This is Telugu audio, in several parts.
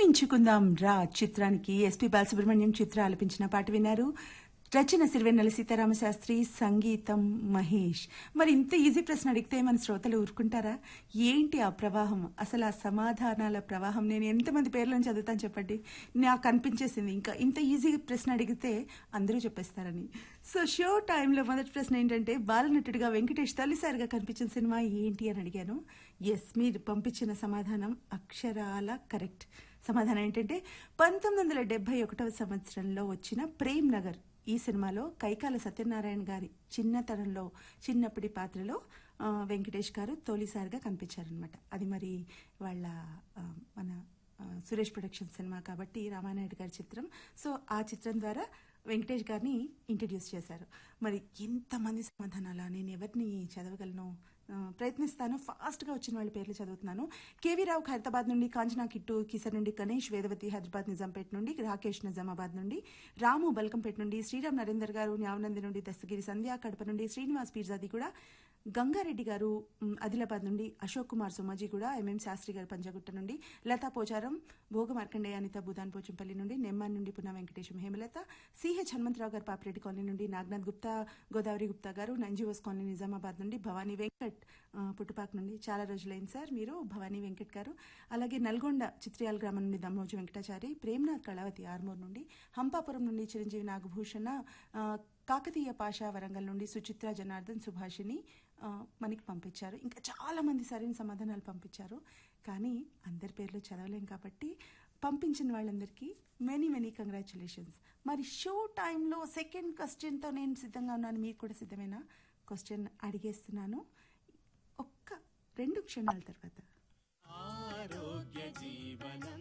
ప్రేమించుకుందాం రా చిత్రానికి ఎస్పి బాలసుబ్రహ్మణ్యం చిత్ర ఆలపించిన పాట విన్నారు రచన సిరివెన్నెల సీతారామ శాస్త్రి సంగీతం మహేష్ మరి ఇంత ఈజీ ప్రశ్న అడిగితే మన శ్రోతలు ఊరుకుంటారా ఏంటి ఆ ప్రవాహం అసలు ఆ సమాధానాల ప్రవాహం నేను ఎంతమంది పేర్లను చదువుతాను చెప్పండి నాకు అనిపించేసింది ఇంకా ఇంత ఈజీ ప్రశ్న అడిగితే అందరూ చెప్పేస్తారని సో షో టైంలో మొదటి ప్రశ్న ఏంటంటే బాలనటుడిగా వెంకటేష్ తొలిసారిగా కనిపించిన సినిమా ఏంటి అని అడిగాను ఎస్ మీరు పంపించిన సమాధానం అక్షరాల కరెక్ట్ సమాధానం ఏంటంటే పంతొమ్మిది వందల డెబ్బై ఒకటవ సంవత్సరంలో వచ్చిన ప్రేమ్ నగర్ ఈ సినిమాలో కైకాల సత్యనారాయణ గారి చిన్నతనంలో చిన్నప్పటి పాత్రలో ఆ, వెంకటేష్ గారు తొలిసారిగా కనిపించారనమాట అది మరి వాళ్ళ ఆ, మన ఆ, సురేష్ ప్రొడక్షన్ సినిమా కాబట్టి రామానాయుడు గారి చిత్రం సో ఆ చిత్రం ద్వారా వెంకటేష్ గారిని ఇంట్రడ్యూస్ చేశారు మరి ఎంతమంది సమాధానాలా నేను ఎవరిని చదవగలను ఆ, ప్రయత్నిస్తాను ఫాస్ట్గా వచ్చిన వాళ్ళ పేర్లు చదువుతున్నాను కేవీ రావు ఖైరతాబాద్ నుండి కాంచనా కిట్టు కిసర్ నుండి గణేష్ వేదవతి హైదరాబాద్ నిజాంపేట నుండి రాకేష్ నిజామాబాద్ నుండి రాము బల్కంపేట నుండి శ్రీరామ్ నరేందర్ గారు న్యావనంది నుండి దస్తగిరి సంధ్య కడప నుండి శ్రీనివాస్ పీర్జాది కూడా గంగారెడ్డి గారు మ్, ఆదిలాబాద్ నుండి అశోక్ కుమార్ సోమాజీ కూడా ఎంఎం శాస్త్రి గారు పంజాగుట్ట నుండి లతా పోచారం భోగ మార్కండేయ అనిత భూదాన్ పోచంపల్లి నుండి నెమ్మాన్ నుండి పునా వెంకటేశం హేమలత సిహెచ్ హనుమంతరావు గారు పాపిరెడ్డి కాలనీ నుండి నాగనాథ్ గుప్తా గోదావరి గుప్తా గారు నంజీవోస్ కాలనీ నిజామాబాద్ నుండి భవానీ వెంకట్ ఆ, పుట్టుపాక్ నుండి చాలా రోజులైంది సార్ మీరు భవానీ వెంకట్ గారు అలాగే నల్గొండ చిత్రియాల గ్రామం నుండి దమ్మోజు వెంకటాచారి ప్రేమ్నాథ్ కళావతి ఆర్మూర్ నుండి హంపాపురం నుండి చిరంజీవి నాగభూషణ ఆ, కాకతీయ పాషా వరంగల్ నుండి సుచిత్ర జనార్దన్ సుభాషిని ఆ, మనకి పంపించారు ఇంకా చాలా మంది సరైన సమాధానాలు పంపించారు కానీ అందరి పేర్లు చదవలేం కాబట్టి పంపించిన వాళ్ళందరికీ మెనీ మెనీ కంగ్రాచులేషన్స్ మరి షో టైంలో సెకండ్ క్వశ్చన్తో నేను సిద్ధంగా ఉన్నాను మీరు కూడా సిద్ధమేనా క్వశ్చన్ అడిగేస్తున్నాను ఒక్క రెండు క్షణాల తర్వాత ఆరోగ్య జీవనం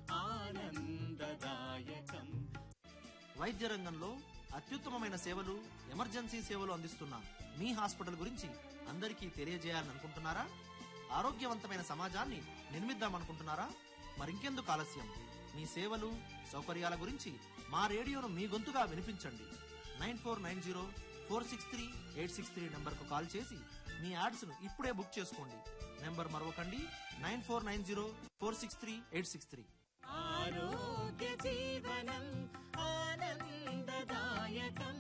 ఆనందదాయకం వైద్య రంగంలో అత్యుత్తమమైన సేవలు ఎమర్జెన్సీ సేవలు అందిస్తున్న మీ హాస్పిటల్ గురించి అందరికీ తెలియజేయాలని అనుకుంటున్నారా ఆరోగ్యవంతమైన సమాజాన్ని నిర్మిద్దామనుకుంటున్నారా మరింకెందుకు ఆలస్యం మీ సేవలు సౌకర్యాల గురించి మా రేడియోను మీ గొంతుగా వినిపించండి nine four nine zero four six three eight six three నెంబర్కు కాల్ చేసి మీ యాడ్స్ను ఇప్పుడే బుక్ చేసుకోండి నెంబర్ మరొకండి nine four nine zero four six three eight six three ఆరోగ్య జీవనం ఆనందదాయకం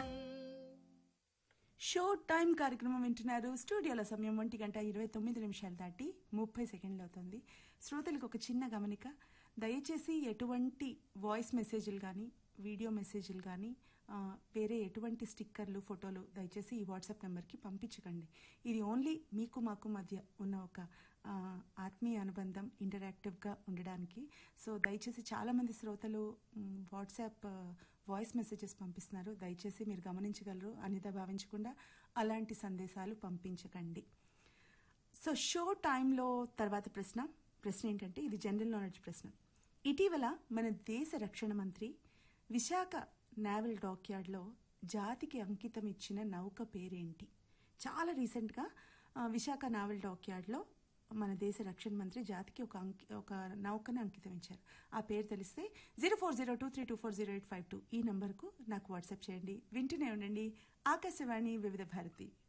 షో టైం కార్యక్రమం వింటున్నారు స్టూడియోలో సమయం ఒంటి గంట ఇరవై తొమ్మిది నిమిషాలు దాటి ముప్పై సెకండ్లు అవుతుంది శ్రోతలకు ఒక చిన్న గమనిక దయచేసి ఎటువంటి వాయిస్ మెసేజ్లు కానీ వీడియో మెసేజ్లు కానీ ఆ, వేరే ఎటువంటి స్టిక్కర్లు ఫోటోలు దయచేసి ఈ వాట్సాప్ నెంబర్కి పంపించకండి ఇది ఓన్లీ మీకు మాకు మధ్య ఉన్న ఒక ఆ, ఆత్మీయ అనుబంధం ఇంటరాక్టివ్గా ఉండడానికి సో దయచేసి చాలామంది శ్రోతలు మ్, వాట్సాప్ ఆ, వాయిస్ మెసేజెస్ పంపిస్తున్నారు దయచేసి మీరు గమనించగలరు అనిత భావించకుండా అలాంటి సందేశాలు పంపించకండి సో షో టైంలో తర్వాత ప్రశ్న ప్రశ్న ఏంటంటే ఇది జనరల్ నాలెడ్జ్ ప్రశ్న ఇటీవల మన దేశ రక్షణ మంత్రి విశాఖ నావల్ డాక్యార్డ్లో జాతికి అంకితం ఇచ్చిన నౌక పేరేంటి చాలా రీసెంట్గా ఆ, విశాఖ నావల్ డాక్యార్డ్లో మన దేశ రక్షణ మంత్రి జాతికి ఒక అంకి ఒక నౌకను అంకితం ఇచ్చారు ఆ పేరు తెలిస్తే zero four zero two three two four zero eight five two ఈ నంబర్కు నాకు వాట్సాప్ చేయండి వింటూనే ఉండండి ఆకాశవాణి వివిధ భారతి